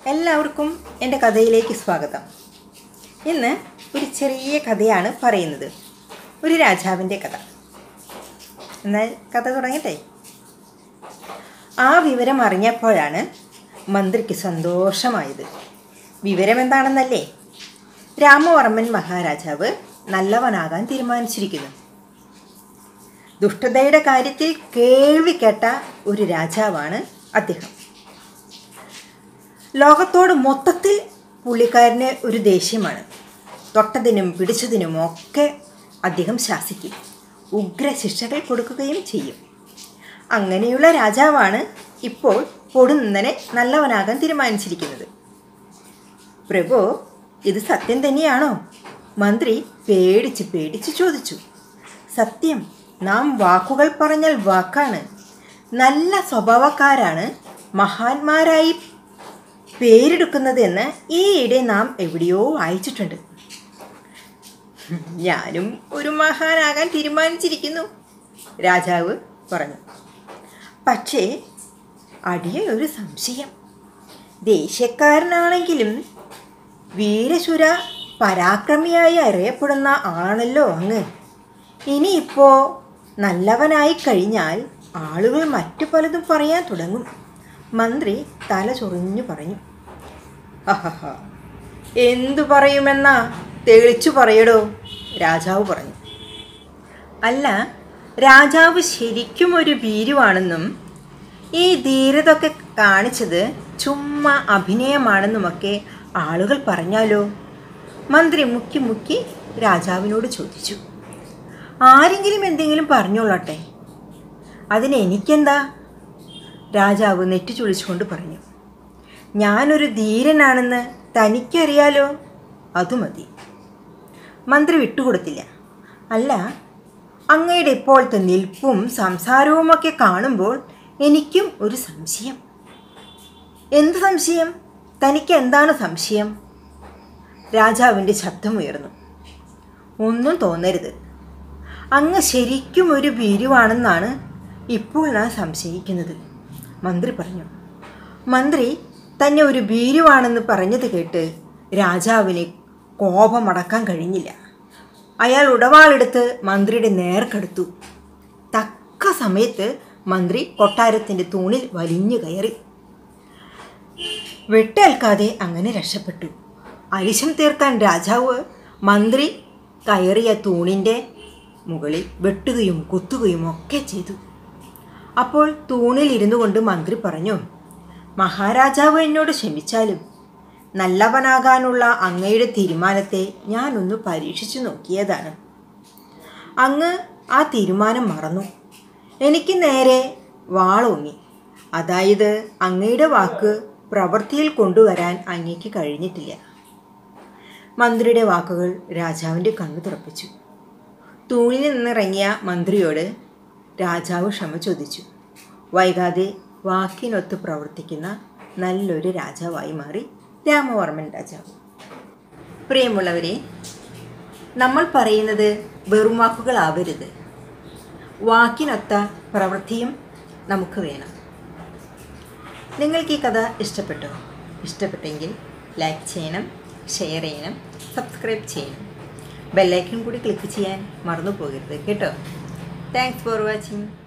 എല്ലാവർക്കും എൻ്റെ കഥയിലേക്ക് സ്വാഗതം ഇന്ന് ഒരു ചെറിയ കഥയാണ് പറയുന്നത് ഒരു രാജാവിൻ്റെ കഥ എന്നാൽ കഥ തുടങ്ങട്ടെ ആ വിവരം അറിഞ്ഞപ്പോഴാണ് മന്ത്രിക്ക് സന്തോഷമായത് വിവരം എന്താണെന്നല്ലേ രാമവർമ്മൻ മഹാരാജാവ് നല്ലവനാകാൻ തീരുമാനിച്ചിരിക്കുന്നു ദുഷ്ടതയുടെ കാര്യത്തിൽ കേൾവി കേട്ട ഒരു രാജാവാണ് അദ്ദേഹം ലോകത്തോട് മൊത്തത്തിൽ പുള്ളിക്കാരന് ഒരു ദേഷ്യമാണ് തൊട്ടതിനും പിടിച്ചതിനും ഒക്കെ അദ്ദേഹം ശാസിക്കും ഉഗ്ര ശിക്ഷകൾ കൊടുക്കുകയും ചെയ്യും അങ്ങനെയുള്ള രാജാവാണ് ഇപ്പോൾ പൊടുന്നനെ നല്ലവനാകാൻ തീരുമാനിച്ചിരിക്കുന്നത് പ്രഭു ഇത് സത്യം തന്നെയാണോ മന്ത്രി പേടിച്ച് പേടിച്ച് ചോദിച്ചു സത്യം നാം വാക്കുകൾ പറഞ്ഞാൽ വാക്കാണ് നല്ല സ്വഭാവക്കാരാണ് മഹാന്മാരായി പേരെടുക്കുന്നതെന്ന് ഈയിടെ നാം എവിടെയോ വായിച്ചിട്ടുണ്ട് ഞാനും ഒരു മഹാനാകാൻ തീരുമാനിച്ചിരിക്കുന്നു രാജാവ് പറഞ്ഞു പക്ഷേ അടിയൻ ഒരു സംശയം ദേശക്കാരനാണെങ്കിലും വീരശുര പരാക്രമിയായി അറിയപ്പെടുന്ന ആളാണല്ലോ അങ്ങ് ഇനിയിപ്പോൾ നല്ലവനായി കഴിഞ്ഞാൽ ആളുകൾ മറ്റു പലതും പറയാൻ തുടങ്ങും മന്ത്രി തല ചൊറിഞ്ഞു പറഞ്ഞു ഹഹഹ എന്തു പറയുമെന്നാ തെളിച്ചു പറയടോ രാജാവ് പറഞ്ഞു അല്ല രാജാവ് ശരിക്കും ഒരു ഭീരുവാണെന്നും ഈ ധീരതൊക്കെ കാണിച്ചത് ചുമ്മാ അഭിനയമാണെന്നുമൊക്കെ ആളുകൾ പറഞ്ഞാലോ മന്ത്രി മുക്കി മുക്കി രാജാവിനോട് ചോദിച്ചു ആരെങ്കിലും എന്തെങ്കിലും പറഞ്ഞോളട്ടെ അതിന് എനിക്കെന്താ രാജാവ് നെറ്റി ചുളിച്ചുകൊണ്ട് പറഞ്ഞു ഞാനൊരു ധീരനാണെന്ന് തനിക്കറിയാലോ അത് മതി മന്ത്രി വിട്ടുകൊടുത്തില്ല അല്ല അങ്ങയുടെ ഇപ്പോഴത്തെ നിൽപ്പും സംസാരവുമൊക്കെ കാണുമ്പോൾ എനിക്കും ഒരു സംശയം എന്ത് സംശയം തനിക്ക് എന്താണ് സംശയം രാജാവിൻ്റെ ശബ്ദമുയർന്നു ഒന്നും തോന്നരുത് അങ്ങ് ശരിക്കും ഒരു ഭീരുവാണെന്നാണ് ഇപ്പോൾ ഞാൻ സംശയിക്കുന്നത് മന്ത്രി പറഞ്ഞു മന്ത്രി തന്നെ ഒരു ഭീരുവാണെന്ന് പറഞ്ഞത് കേട്ട് രാജാവിന് കോപമടക്കാൻ കഴിഞ്ഞില്ല അയാൾ ഉടവാളെടുത്ത് മന്ത്രിയുടെ നേർക്കെടുത്തു തക്ക സമയത്ത് മന്ത്രി കൊട്ടാരത്തിൻ്റെ തൂണിൽ വലിഞ്ഞു കയറി വെട്ടേൽക്കാതെ അങ്ങനെ രക്ഷപ്പെട്ടു അരിശം തീർക്കാൻ രാജാവ് മന്ത്രി കയറിയ തൂണിൻ്റെ മുകളിൽ വെട്ടുകയും കുത്തുകയും ഒക്കെ ചെയ്തു അപ്പോൾ തൂണിൽ ഇരുന്നു കൊണ്ട് മന്ത്രി പറഞ്ഞു മഹാരാജാവ് എന്നോട് ക്ഷമിച്ചാലും നല്ലവനാകാനുള്ള അങ്ങയുടെ തീരുമാനത്തെ ഞാനൊന്ന് പരീക്ഷിച്ചു നോക്കിയതാണ് അങ്ങ് ആ തീരുമാനം മറന്നു എനിക്ക് നേരെ വാളോങ്ങി അതായത് അങ്ങയുടെ വാക്ക് പ്രവൃത്തിയിൽ കൊണ്ടുവരാൻ അങ്ങയ്ക്ക് കഴിഞ്ഞിട്ടില്ല മന്ത്രിയുടെ വാക്കുകൾ രാജാവിൻ്റെ കണ്ണു തുറപ്പിച്ചു തൂണിൽ നിന്നിറങ്ങിയ മന്ത്രിയോട് രാജാവ് ക്ഷമ ചോദിച്ചു വൈകാതെ വാക്കിനൊത്ത് പ്രവർത്തിക്കുന്ന നല്ലൊരു രാജാവായി മാറി രാമവർമ്മൻ രാജാവ് പ്രിയമുള്ളവരെ നമ്മൾ പറയുന്നത് വെറും വാക്കുകളാവരുത് വാക്കിനൊത്ത പ്രവൃത്തിയും നമുക്ക് വേണം നിങ്ങൾക്ക് ഈ കഥ ഇഷ്ടപ്പെട്ടോ ഇഷ്ടപ്പെട്ടെങ്കിൽ ലൈക്ക് ചെയ്യണം ഷെയർ ചെയ്യണം സബ്സ്ക്രൈബ് ചെയ്യണം ബെല്ലൈക്കൺ കൂടി ക്ലിക്ക് ചെയ്യാൻ മറന്നു പോകരുത് കേട്ടോ താങ്ക്സ് ഫോർ വാച്ചിങ്